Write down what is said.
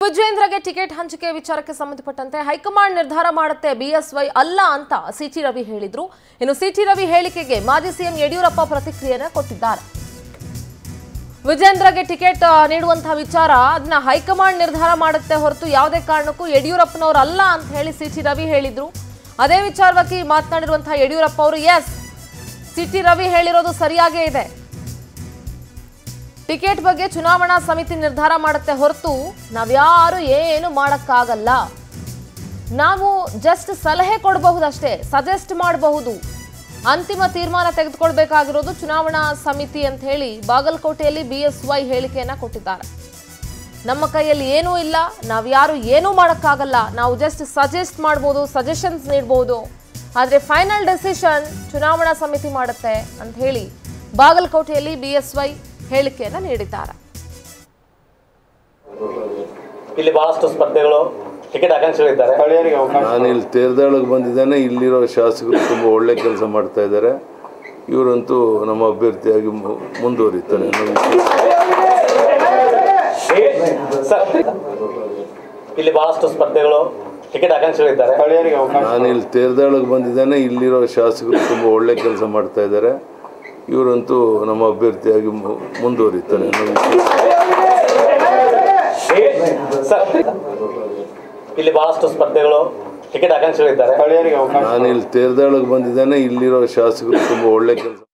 ವಿಜೇಂದ್ರಗೆ ticket ಹಂಚಿಕೆ ವಿಚಾರಕ್ಕೆ ಸಂಬಂಧಪಟ್ಟಂತೆ ಹೈಕಮಾಂಡ್ ನಿರ್ಧಾರ ಮಾಡುತ್ತೆ ಬಿಎಸ್ವೈ ಅಲ್ಲ ಅಂತ ಸಿಟಿ ರವಿ ಹೇಳಿದ್ರು ಇನ್ನು ಸಿಟಿ ರವಿ ಹೇಳಿಕೆಗೆ ಮಾಜಿ ಸಿಎಂ ಯಡಿಯೂರಪ್ಪ ಪ್ರತಿಕ್ರಿಯೆನ ಕೊಟ್ಟಿದ್ದಾರೆ ವಿಜೇಂದ್ರಗೆ ಟಿಕೆಟ್ ಆ, ನೀಡುವಂತಹ ವಿಚಾರ ಅದನ್ನ ಹೈಕಮಾಂಡ್ ನಿರ್ಧಾರ ಮಾಡುತ್ತೆ ಹೊರತು ಯಾವುದೇ ಕಾರಣಕ್ಕೂ ಯಡಿಯೂರಪ್ಪನವರು ಅಲ್ಲ ಅಂತ ಹೇಳಿ ಸಿಟಿ ರವಿ ಹೇಳಿದ್ರು ಅದೇ ವಿಚಾರವಾಗಿ ಮಾತನಾಡಿರುವಂತಹ ಯಡಿಯೂರಪ್ಪ ಅವರು ಎಸ್ ಸಿಟಿ ರವಿ ಹೇಳಿರೋದು ಸರಿಯಾಗೇ ಇದೆ ಟಿಕೆಟ್ ಬಗ್ಗೆ ಚುನಾವಣಾ ಸಮಿತಿ ನಿರ್ಧಾರ ಮಾಡುತ್ತೆ ಹೊರತು ನಾವ್ಯಾರು ಏನು ಮಾಡಕ್ಕಾಗಲ್ಲ ನಾವು ಜಸ್ಟ್ ಸಲಹೆ ಕೊಡಬಹುದಷ್ಟೇ ಸಜೆಸ್ಟ್ ಮಾಡಬಹುದು ಅಂತಿಮ ತೀರ್ಮಾನ ತೆಗೆದುಕೊಳ್ಬೇಕಾಗಿರೋದು ಚುನಾವಣಾ ಸಮಿತಿ ಅಂತ ಹೇಳಿ ಬಾಗಲಕೋಟೆಯಲ್ಲಿ ಬಿ ಎಸ್ ವೈ ಹೇಳಿಕೆಯನ್ನ ಕೊಟ್ಟಿದ್ದಾರೆ ನಮ್ಮ ಕೈಯಲ್ಲಿ ಏನೂ ಇಲ್ಲ ನಾವ್ಯಾರು ಏನೂ ಮಾಡೋಕ್ಕಾಗಲ್ಲ ನಾವು ಜಸ್ಟ್ ಸಜೆಸ್ಟ್ ಮಾಡ್ಬೋದು ಸಜೆಷನ್ಸ್ ನೀಡ್ಬೋದು ಆದರೆ ಫೈನಲ್ ಡೆಸಿಷನ್ ಚುನಾವಣಾ ಸಮಿತಿ ಮಾಡುತ್ತೆ ಅಂತ ಹೇಳಿ ಬಾಗಲಕೋಟೆಯಲ್ಲಿ ಬಿ ಎಸ್ ವೈ ಹೇಳಿಕೆಯನ್ನ ನೀಡಿದ್ದಾರೆ ಇಲ್ಲಿ ಬಹಳಷ್ಟು ಸ್ಪರ್ಧೆಗಳು ಟಿಕೆಟ್ ಆಕಾಂಕ್ಷಿಗಳಿದ್ದಾರೆ ಸ್ಥಳೀಯರಿಗೆ ಅವಕಾಶ ನಾನು ಇಲ್ಲಿ ತೀರ್ದಾಳಕ್ಕೆ ಬಂದಿದ್ದೇನೆ ಇಲ್ಲಿರೋ ಶಾಸಕರು ತುಂಬ ಒಳ್ಳೆ ಕೆಲಸ ಮಾಡ್ತಾ ಇದ್ದಾರೆ ಇವರಂತೂ ನಮ್ಮ ಅಭ್ಯರ್ಥಿಯಾಗಿ ಮು- ಮುಂದುವರಿತಾರೆ ಅನ್ನೋ ವಿಶ್ವಾಸ. ಸರ್ ಇಲ್ಲಿ ಬಹಳಷ್ಟು ಸ್ಪರ್ಧೆಗಳು ಟಿಕೆಟ್ ಆಕಾಂಕ್ಷಿಗಳಿದ್ದಾರೆ ಸ್ಥಳೀಯರಿಗೆ ಅವಕಾಶ ನಾನು ಇಲ್ಲಿ ತೀರ್ದಾಳಕ್ಕೆ ಬಂದಿದ್ದೇನೆ ಇಲ್ಲಿರೋ ಶಾಸಕರು ತುಂಬ ಒಳ್ಳೆ ಕೆಲಸ ಮಾಡ್ತಾ ಇದ್ದಾರೆ ಇವರಂತೂ ನಮ್ಮ ಅಭ್ಯರ್ಥಿಯಾಗಿ ಮು- ಮುಂದುವರಿತಾರೆ ಅನ್ನೋ ವಿಶ್ವಾಸ. ಸರ್ ಇಲ್ಲಿ ಬಹಳಷ್ಟು ಸ್ಪರ್ಧೆಗಳು ಟಿಕೆಟ್ ಆಕಾಂಕ್ಷಿಗಳಿದ್ದಾರೆ ಸ್ಥಳೀಯರಿಗೆ ಅವಕಾಶ ನಾನು ಇಲ್ಲಿ ತೀರ್ದಾಳಕ್ಕೆ ಬಂದಿದ್ದೇನೆ ಇಲ್ಲಿರೋ ಶಾಸಕರು ತುಂಬ ಒಳ್ಳೆ ಕೆಲಸ